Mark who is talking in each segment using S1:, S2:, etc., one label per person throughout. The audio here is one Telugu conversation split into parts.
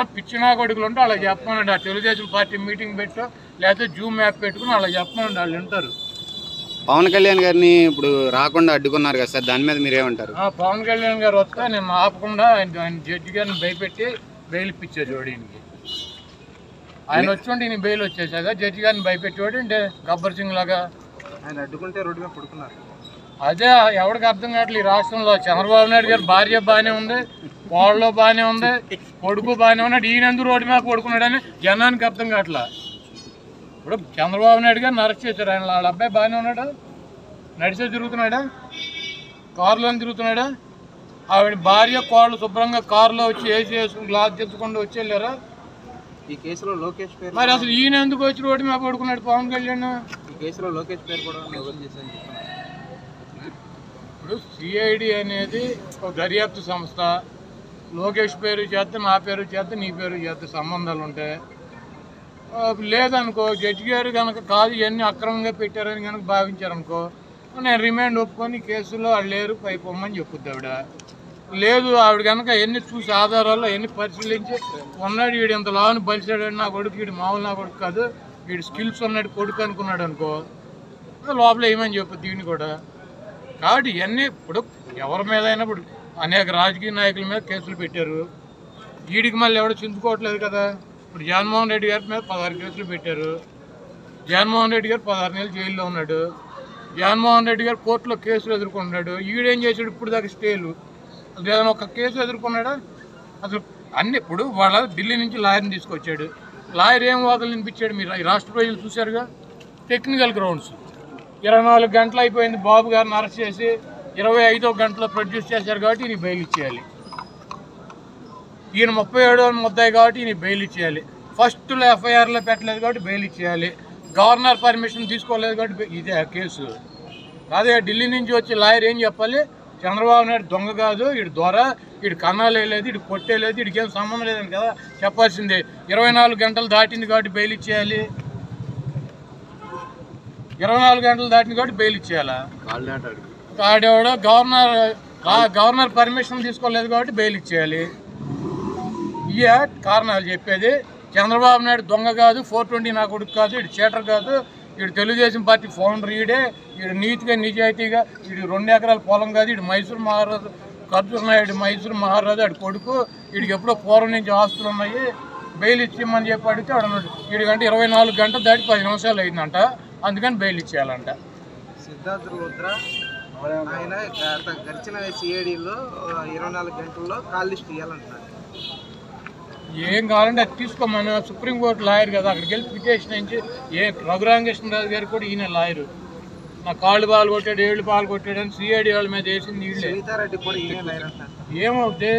S1: ఎవరైనా పిచ్చినా కొడుకులు ఉంటే అలా చెప్పమనండి ఆ తెలుగుదేశం పార్టీ మీటింగ్ పెట్టో లేకపోతే జూమ్ యాప్ పెట్టుకుని అలా చెప్పమనండి వాళ్ళు వింటారు
S2: పవన్ కళ్యాణ్ గారిని ఇప్పుడు రాకుండా అడ్డుకున్నారు కదా సార్ దాని మీద మీరేమంటారు
S1: ఆ పవన్ కళ్యాణ్ గారు వస్తే నేను ఆపకుండా ఆయన ఆయన జడ్జి గారిని భయపెట్టి బెయిల్ ఇప్పించాడు జోడీనికి ఆయన వచ్చి ఈయన బెయిల్ వచ్చేసాక జడ్జి గారిని భయపెట్టేవాడు అంటే గబ్బర్ సింగ్ లాగా
S3: ఆయన అడ్డుకుంటే రోడ్డు మీద పడుకున్నారు
S1: అదే ఎవరికి అర్థం కావట్లేదు ఈ రాష్ట్రంలో చంద్రబాబు నాయుడు గారి భార్య బాగానే ఉంది కోళ్ళలో బాగానే ఉంది కొడుకు బాగానే ఉన్నాడు ఈయన ఎందుకు రోడ్డు మీద పడుకున్నాడని జనానికి అర్థం కావట్లా ఇప్పుడు చంద్రబాబు నాయుడు గారిని అరెస్ట్ చేశారు ఆయన వాళ్ళ అబ్బాయి బాగానే ఉన్నాడా నడిచే తిరుగుతున్నాడా కారులో తిరుగుతున్నాడా ఆవిడ భార్య కోళ్ళు శుభ్రంగా కారులో వచ్చి ఏసీ వేసుకుని గ్లాస్ తెచ్చుకుండా వచ్చి వెళ్ళారా
S3: ఈ కేసులో లోకేష్ పేరు
S1: మరి అసలు ఈయన ఎందుకు వచ్చి రోడ్డు మీద పడుకున్నాడు పవన్ కళ్యాణ్
S3: ఈ కేసులో లోకేష్ పేరు కూడా నమోదు చేశారని చెప్తున్నారు
S1: ఇప్పుడు సిఐడి అనేది ఒక దర్యాప్తు సంస్థ లోకేష్ పేరు చేస్తే నా పేరు చేస్తే నీ పేరు చేస్తే సంబంధాలు ఉంటాయి ఆ, లేదనుకో జడ్జి గారు కనుక కాదు ఇవన్నీ అక్రమంగా పెట్టారని కనుక భావించారనుకో నేను రిమాండ్ ఒప్పుకొని ఈ కేసులో వాళ్ళు లేరు పై పొమ్మని చెప్పుద్ది ఆవిడ లేదు ఆవిడ కనుక ఎన్ని చూసి ఆధారాలు ఎన్ని పరిశీలించి ఉన్నాడు వీడు ఇంత లావుని బలిసాడు నా కొడుకు వీడు మామూలు నా కొడుకు కాదు వీడు స్కిల్స్ ఉన్నాడు కొడుకు అనుకున్నాడు అనుకో లోపల ఏమని చెప్పుద్ది దీన్ని కూడా కాబట్టి ఇవన్నీ ఇప్పుడు ఎవరి మీద అయినా ఇప్పుడు అనేక రాజకీయ నాయకుల మీద కేసులు పెట్టారు వీడికి మళ్ళీ ఎవడో చిందుకోవట్లేదు కదా ఇప్పుడు జగన్మోహన్ రెడ్డి గారి మీద పదహారు కేసులు పెట్టారు జగన్మోహన్ రెడ్డి గారు పదహారు నెలలు జైల్లో ఉన్నాడు జగన్మోహన్ రెడ్డి గారు కోర్టులో కేసులు ఎదుర్కొన్నాడు ఈడేం చేశాడు ఇప్పుడు దాకా స్టేలు అసలు ఏదైనా ఒక కేసు ఎదుర్కొన్నాడా అసలు అన్ని ఇప్పుడు వాళ్ళ ఢిల్లీ నుంచి లాయర్ని తీసుకొచ్చాడు లాయర్ ఏం వాదనలు వినిపించాడు మీరు ఈ రాష్ట్ర ప్రజలు చూశారుగా టెక్నికల్ గ్రౌండ్స్ ఇరవై నాలుగు గంటలు అయిపోయింది బాబు గారిని అరెస్ట్ చేసి ఇరవై ఐదో గంటలో ప్రొడ్యూస్ చేశారు కాబట్టి ఈయన బెయిల్ ఇచ్చేయాలి ఈయన ముప్పై ఏడో ముద్దాయి కాబట్టి ఈయన బెయిల్ ఇచ్చేయాలి ఫస్ట్లో ఎఫ్ఐఆర్లో పెట్టలేదు కాబట్టి బెయిల్ ఇచ్చేయాలి గవర్నర్ పర్మిషన్ తీసుకోలేదు కాబట్టి బె- ఇదే ఆ కేసు అదే ఢిల్లీ నుంచి వచ్చి లాయర్ ఏం చెప్పాలి చంద్రబాబు నాయుడు దొంగ కాదు ఇటు దొర ఇటు కన్నాలు వేయలేదు ఇటు కొట్టేలేదు ఇటుకి ఏం సంబంధం లేదని కదా చెప్పాల్సిందే ఇరవై నాలుగు గంటలు దాటింది కాబట్టి బెయిల్ ఇచ్చేయాలి ఇరవై నాలుగు గంటలు దాటింది కాబట్టి బెయిల్ ఇచ్చేయాలా ఆడేవాడు గవర్నర్ ఆ గవర్నర్ పర్మిషన్ తీసుకోలేదు కాబట్టి బెయిల్ ఇచ్చేయాలి ఇయ కారణాలు చెప్పేది చంద్రబాబు నాయుడు దొంగ కాదు ఫోర్ ట్వంటీ నా కొడుకు కాదు ఇటు చీటర్ కాదు ఇటు తెలుగుదేశం పార్టీ ఫౌండర్ ఈడే ఇటు నీతిగా నిజాయితీగా ఇటు రెండు ఎకరాల పొలం కాదు ఇటు మైసూరు మహారాజు ఖర్జూర్ నాయుడు మైసూరు మహారాజు ఆడి కొడుకు వీడికి ఎప్పుడో పూర్వం నుంచి ఆస్తులు ఉన్నాయి బెయిల్ ఇచ్చేయమని చెప్పి అడిగితే వాడు అన్నాడు వీడికంటే ఇరవై నాలుగు గంటలు దాటి పది నిమిషాలు అయిందంట అందుకని బెయిల్ ఇచ్చేయాలంట
S3: సిద్ధార్థ రుద్ర ఆయన గత గడిచిన సిఐడిలో ఇరవై నాలుగు గంటల్లో కాల్ లిస్ట్ ఇవ్వాలంటున్నారు
S1: ఏం కావాలంటే అది తీసుకోమని సుప్రీంకోర్టు లాయర్ కదా అక్కడికి వెళ్ళి పిటిషన్ ఇచ్చి ఏ రఘురామకృష్ణరాజు గారు కూడా ఈయన లాయరు నా కాళ్ళు పాలు కొట్టాడు ఏళ్ళు పాలు కొట్టాడు అని సిఐడి వాళ్ళ మీద వేసింది నీళ్ళే
S3: సునీతారెడ్డి కూడా ఈయన లైన్ అంటారు
S1: ఏమవుతే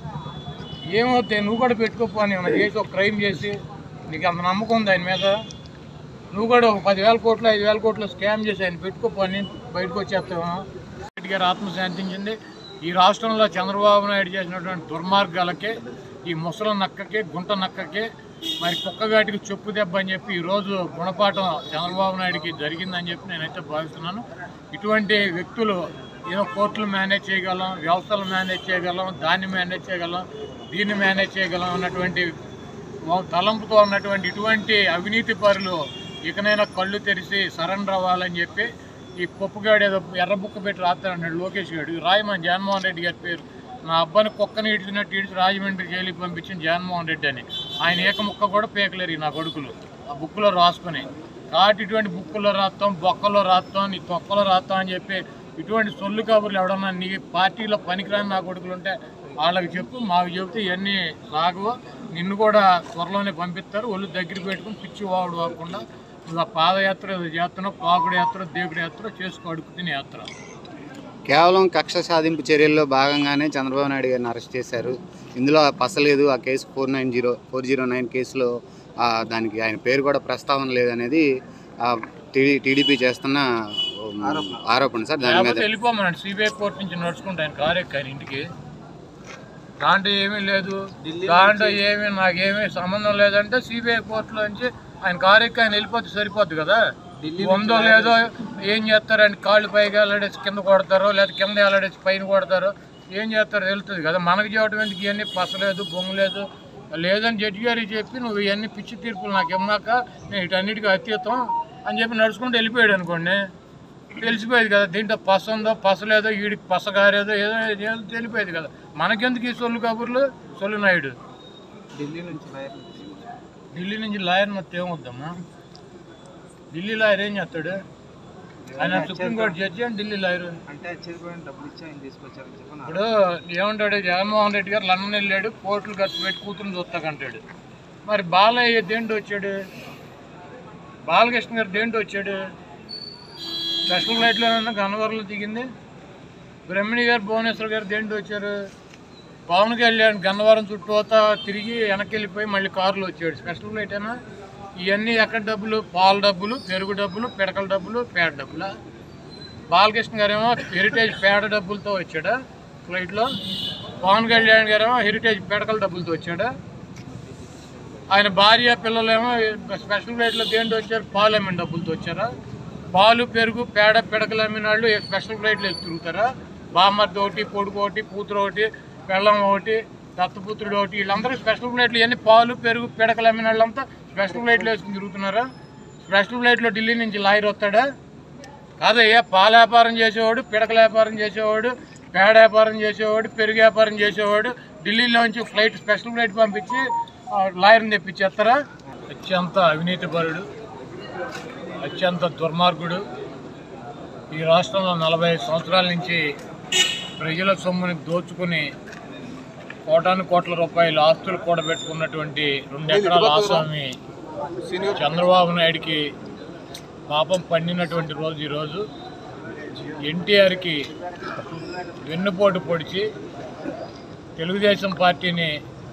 S1: ఏమవుతే నువ్వు కూడా పెట్టుకోపోని ఏమైనా చేసి ఒక క్రైమ్ చేసి నీకు అంత నమ్మకం ఉంది ఆయన మీద నువ్వు కూడా ఒక పదివేల కోట్లు ఐదు వేల కోట్లు స్కామ్ చేసి ఆయన పెట్టుకోపోని బయటకు వచ్చేస్తావా రెడ్డి గారు ఆత్మ శాంతించింది ఈ రాష్ట్రంలో చంద్రబాబు నాయుడు చేసినటువంటి దుర్మార్గాలకే ఈ ముసల నక్కకి గుంట నక్కకి మరి కుక్కగాటికి చెప్పు దెబ్బ అని చెప్పి ఈరోజు గుణపాఠం చంద్రబాబు నాయుడికి జరిగిందని చెప్పి నేనైతే భావిస్తున్నాను ఇటువంటి వ్యక్తులు ఏదో కోర్టులు మేనేజ్ చేయగలం వ్యవస్థలు మేనేజ్ చేయగలం దాన్ని మేనేజ్ చేయగలం దీన్ని మేనేజ్ చేయగలం అన్నటువంటి వా- తలంపుతో ఉన్నటువంటి ఇటువంటి అవినీతి పరులు ఇకనైనా కళ్ళు తెరిచి సరెండర్ అవ్వాలని చెప్పి ఈ పప్పుగాడు ఏదో ఎర్ర బుక్క పెట్టి రాస్తాడు లోకేష్ గారు రాయమని జగన్మోహన్ రెడ్డి గారి పేరు నా అబ్బాయిని కుక్కని ఇడిచినట్టు ఇడిచి రాజమండ్రి జైలుకి పంపించిన జగన్మోహన్ రెడ్డి అని ఆయన ఏక ముక్క కూడా పేకలేరు ఈ నా కొడుకులు ఆ బుక్లో రాసుకుని కాబట్టి ఇటువంటి బుక్కులో రాస్తాం బొక్కలో రాస్తాం నీ తొక్కలో రాస్తాం అని చెప్పి ఇటువంటి సొల్లు కబుర్లు ఎవడన్నా నీ పార్టీలో పనికిరాని నా కొడుకులు ఉంటే వాళ్ళకి చెప్పు మాకు చెబితే ఇవన్నీ సాగవు నిన్ను కూడా త్వరలోనే పంపిస్తారు ఒళ్ళు దగ్గర పెట్టుకుని పిచ్చి వాడు కాకుండా నువ్వు ఆ పాదయాత్ర ఏదో చేస్తున్నావు పాకుడు యాత్ర దేవుడి యాత్ర చేసుకో అడుగు తినే యాత్ర
S2: కేవలం కక్ష సాధింపు చర్యల్లో భాగంగానే చంద్రబాబు నాయుడు గారిని అరెస్ట్ చేశారు ఇందులో పసలేదు ఆ case four nine zero four zero nine కేసులో ఆ, దానికి ఆయన పేరు కూడా ప్రస్తావన లేదనేది ఆ, టీడీ టీడీపీ చేస్తున్న ఉమ్, ఆరోపణ సార్ దాని మీద
S1: లేకపోతే వెళ్ళిపోమన్నాడు సిబిఐ కోర్టు నుంచి నడుచుకుంటా ఆయన కారు ఎక్కాను ఇంటికి దాంట్లో ఏమీ లేదు దాంట్లో ఏమీ నాకేమీ సంబంధం లేదంటే సిబిఐ కోర్టులో నుంచి ఆయన కారు ఎక్కి ఆయన వెళ్ళిపోతే సరిపోద్ది కదా ఉందో లేదో ఏం చేస్తారండి కాళ్ళు పైకి వెళ్ళడేసి కింద కొడతారో లేదా కింద వెళ్ళడేసి పైన కొడతారో ఏం చేస్తారో తెలుస్తుంది కదా మనకు చేయటం ఎందుకు ఇవన్నీ పసలేదు బొంగు లేదు లేదని జడ్జి గారికి చెప్పి నువ్వు ఇవన్నీ పిచ్చి తీర్పులు నాకు ఇమ్మాక నేను వీటన్నిటికీ అత్యుతం అని చెప్పి నడుచుకుంటూ వెళ్ళిపోయాడు అనుకోండి తెలిసిపోయేది కదా దీంట్లో పస ఉందో పస లేదో వీడికి పస గారేదో ఏదో ఏదో తెలిపోయేది కదా మనకెందుకు ఈ సొల్లు కబుర్లు సొల్లు నాయుడు
S3: ఢిల్లీ నుంచి లాయర్
S1: ఢిల్లీ నుంచి లాయర్ మొత్తం ఏమొద్దమ్మా ఢిల్లీ లాయర్ ఏం చేస్తాడు ఆయన సుప్రీంకోర్టు జడ్జి అని ఢిల్లీ లాయర్
S3: అంటే చెరిపోయిన డబ్బులు ఇచ్చి ఆయన తీసుకొచ్చారని చెప్పి నా-
S1: ఇప్పుడు ఏమంటాడు జగన్మోహన్ రెడ్డి గారు లండన్ వెళ్ళాడు కోట్లు ఖర్చు పెట్టి కూతురు చూస్తాకంటాడు మరి బాలయ్య దేంటి వచ్చాడు బాలకృష్ణ గారు దేంటి వచ్చాడు స్పెషల్ ఫ్లైట్లోనన్నా గన్నవరంలో దిగింది బ్రహ్మిణి గారు భువనేశ్వర్ గారు దేంటి వచ్చారు పవన్ కళ్యాణ్ గన్నవరం చుట్టూతా తిరిగి వెనక్కి వెళ్ళిపోయి మళ్ళీ కారులో వచ్చాడు స్పెషల్ ఫ్లైట్ అయినా ఇవన్నీ ఎక్కడ డబ్బులు పాల డబ్బులు పెరుగు డబ్బులు పిడకల డబ్బులు పేడ డబ్బులా బాలకృష్ణ గారేమో హెరిటేజ్ పేడ డబ్బులతో వచ్చాడా ఫ్లైట్లో పవన్ కళ్యాణ్ గారేమో హెరిటేజ్ పేడకల డబ్బులతో వచ్చాడా ఆయన భార్య పిల్లలేమో స్పెషల్ ఫ్లైట్లో దేంట్లో వచ్చారు పాలు అమ్మిన డబ్బులతో వచ్చారా పాలు పెరుగు పేడ పిడకలు అమ్మిన వాళ్ళు స్పెషల్ ఫ్లైట్లో వేసి తిరుగుతారా బామ్మర్ది ఒకటి కొడుకు ఒకటి కూతురు ఒకటి పెళ్ళం ఒకటి దత్తపుత్రుడు ఒకటి వీళ్ళందరూ స్పెషల్ ఫ్లైట్లు ఇవన్నీ పాలు పెరుగు పిడకలు అమ్మిన వాళ్ళంతా స్పెషల్ ఫ్లైట్లో వేసుకుని తిరుగుతున్నారా స్పెషల్ ఫ్లైట్లో ఢిల్లీ నుంచి లాయర్ వస్తాడా కాదయ్యా పాల వ్యాపారం చేసేవాడు పిడకల వ్యాపారం చేసేవాడు పేడ వ్యాపారం చేసేవాడు పెరుగు వ్యాపారం చేసేవాడు ఢిల్లీలోంచి ఫ్లైట్ స్పెషల్ ఫ్లైట్ పంపించి ఆ, లాయర్ని తెప్పించేస్తారా అత్యంత అవినీతిపరుడు అత్యంత దుర్మార్గుడు ఈ రాష్ట్రంలో నలభై ఐదు సంవత్సరాల నుంచి ప్రజల సొమ్ముని దోచుకుని కోటాను కోట్ల రూపాయల ఆస్తులు కూడబెట్టుకున్నటువంటి రెండు ఎకరాల ఆసామి చంద్రబాబు నాయుడికి పాపం పండినటువంటి రోజు ఈరోజు ఎన్టీఆర్కి వెన్నుపోటు పొడిచి తెలుగుదేశం పార్టీని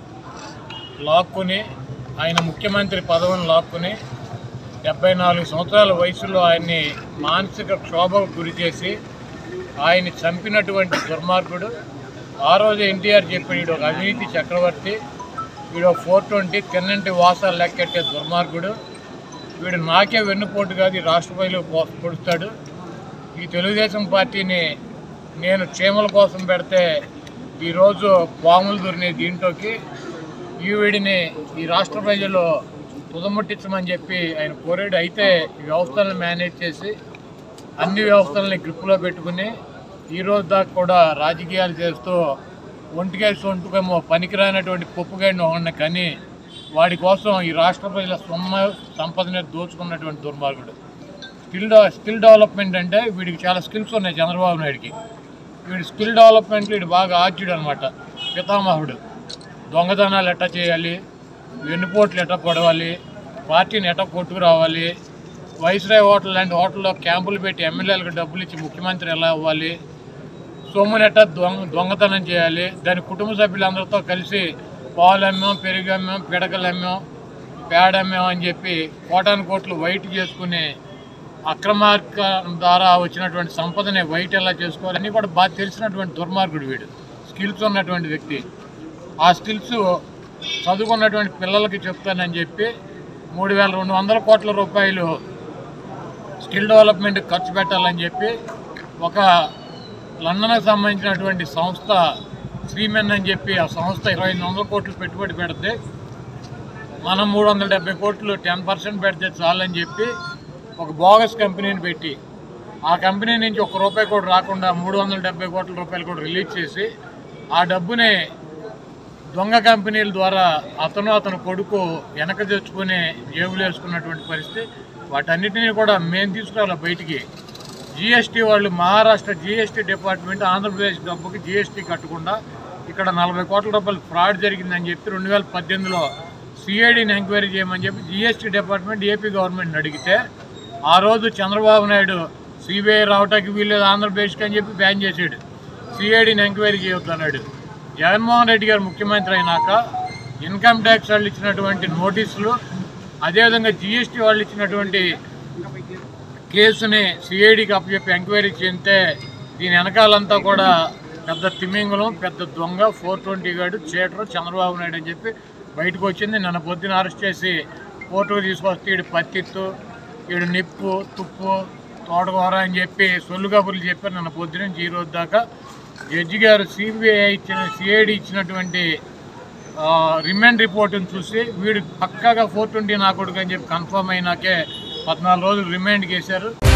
S1: లాక్కుని ఆయన ముఖ్యమంత్రి పదవిని లాక్కుని డెబ్బై నాలుగు సంవత్సరాల వయసులో ఆయన్ని మానసిక క్షోభకు గురి చేసి ఆయన్ని చంపినటువంటి దుర్మార్గుడు ఆ రోజు ఎన్టీఆర్ చెప్పాడు వీడు ఒక అవినీతి చక్రవర్తి వీడు ఫోర్ ట్వంటీ తిన్నంటి వాసాలు లెక్కెట్టే దుర్మార్గుడు వీడు నాకే వెన్నుపోటు కాదు ఈ రాష్ట్ర ప్రజలు పో- పొడుస్తాడు ఈ తెలుగుదేశం పార్టీని నేను చీమల కోసం పెడితే ఈరోజు పాములు దొరినాయి దీంట్లోకి ఈ వీడిని ఈ రాష్ట్ర ప్రజలు తుదముట్టించమని చెప్పి ఆయన కోరాడు అయితే ఈ వ్యవస్థలను మేనేజ్ చేసి అన్ని వ్యవస్థలని గ్రిప్పులో పెట్టుకుని ఈ రోజు దాకా కూడా రాజకీయాలు చేస్తూ ఒంటికాయ సొంటుకేమో పనికిరానటువంటి పప్పుగాడిని ఒకడిని కానీ వాడి కోసం ఈ రాష్ట్ర ప్రజల సొమ్మ సంపదని దోచుకున్నటువంటి దుర్మార్గుడు స్కిల్ డెవ- స్కిల్ డెవలప్మెంట్ అంటే వీడికి చాలా స్కిల్స్ ఉన్నాయి చంద్రబాబు నాయుడికి వీడి స్కిల్ డెవలప్మెంట్లో వీడు బాగా ఆర్చుడు అనమాట పితామహుడు దొంగతనాలు ఎట్టా చేయాలి వెన్నుపోట్లు ఎట్టా పొడవాలి పార్టీని ఎట్టా కొట్టుకురావాలి వైస్రాయ్ హోటల్ లాంటి హోటల్లో క్యాంపులు పెట్టి ఎమ్మెల్యేలకు డబ్బులు ఇచ్చి ముఖ్యమంత్రి ఎలా అవ్వాలి సొమ్ముని ఎట్టా దొంగ దొంగతనం చేయాలి దాని కుటుంబ సభ్యులందరితో కలిసి పాలు అమ్మాం పెరుగు అమ్మాం పిడకలు అమ్మాం పేడ అమ్మాం అని చెప్పి కోటాను కోట్లు వైట్ చేసుకుని అక్రమార్క ద్వారా వచ్చినటువంటి సంపదని వైట్ ఎలా చేసుకోవాలి అన్నీ కూడా బాగా తెలిసినటువంటి దుర్మార్గుడు వీడు స్కిల్స్ ఉన్నటువంటి వ్యక్తి ఆ స్కిల్స్ చదువుకున్నటువంటి పిల్లలకి చెప్తానని చెప్పి మూడు వేల రెండు వందల కోట్ల రూపాయలు స్కిల్ డెవలప్మెంట్ ఖర్చు పెట్టాలని చెప్పి ఒక లండన్కి సంబంధించినటువంటి సంస్థ శ్రీమెన్ అని చెప్పి ఆ సంస్థ ఇరవై ఐదు వందల కోట్లు పెట్టుబడి పెడితే మనం మూడు వందల డెబ్బై కోట్లు టెన్ పర్సెంట్ పెడితే చాలని చెప్పి ఒక బోగస్ కంపెనీని పెట్టి ఆ కంపెనీ నుంచి ఒక రూపాయి కూడా రాకుండా మూడు వందల డెబ్బై కోట్ల రూపాయలు కూడా రిలీజ్ చేసి ఆ డబ్బుని దొంగ కంపెనీల ద్వారా అతను అతను కొడుకు వెనక తెచ్చుకుని జేబులు వేసుకున్నటువంటి పరిస్థితి వాటన్నిటినీ కూడా మేము తీసుకురావాలి బయటికి జిఎస్టీ వాళ్ళు మహారాష్ట్ర జిఎస్టీ డిపార్ట్మెంట్ ఆంధ్రప్రదేశ్ డబ్బుకి జిఎస్టీ కట్టకుండా ఇక్కడ నలభై కోట్ల రూపాయలు ఫ్రాడ్ జరిగిందని చెప్పి రెండు వేల పద్దెనిమిదిలో సిఐడిని ఎంక్వైరీ చేయమని చెప్పి జిఎస్టీ డిపార్ట్మెంట్ ఏపీ గవర్నమెంట్ అడిగితే ఆ రోజు చంద్రబాబు నాయుడు సిబిఐ రావటానికి వీల్లేదు ఆంధ్రప్రదేశ్కి అని చెప్పి బ్యాన్ చేసాడు సిఐడిని ఎంక్వైరీ చేయొద్దు అన్నాడు జగన్మోహన్ రెడ్డి గారు ముఖ్యమంత్రి అయినాక ఇన్కమ్ ట్యాక్స్ వాళ్ళు ఇచ్చినటువంటి నోటీసులు అదేవిధంగా జిఎస్టీ వాళ్ళు ఇచ్చినటువంటి కేసుని సిఐడికి అప్పచెప్పి ఎంక్వైరీ చేస్తే దీని వెనకాలంతా కూడా పెద్ద తిమింగలం పెద్ద దొంగ ఫోర్ ట్వంటీ గాడు చేటరు చంద్రబాబు నాయుడు అని చెప్పి బయటకు వచ్చింది నన్ను పొద్దున అరెస్ట్ చేసి కోర్టుకు తీసుకొస్తే ఈడు పత్తిత్తు ఈడు నిప్పు తుప్పు తోటకూర అని చెప్పి సొల్లు కబుర్లు చెప్పారు నన్ను పొద్దునుంచి ఈ రోజు దాకా జడ్జి గారు సిబిఐ ఇచ్చిన సిఐడి ఇచ్చినటువంటి రిమాండ్ రిపోర్ట్ని చూసి వీడు పక్కాగా ఫోర్ ట్వంటీ నా కొడుకు అని చెప్పి కన్ఫర్మ్ అయినాకే పద్నాలుగు రోజులు రిమాండ్కి వేశారు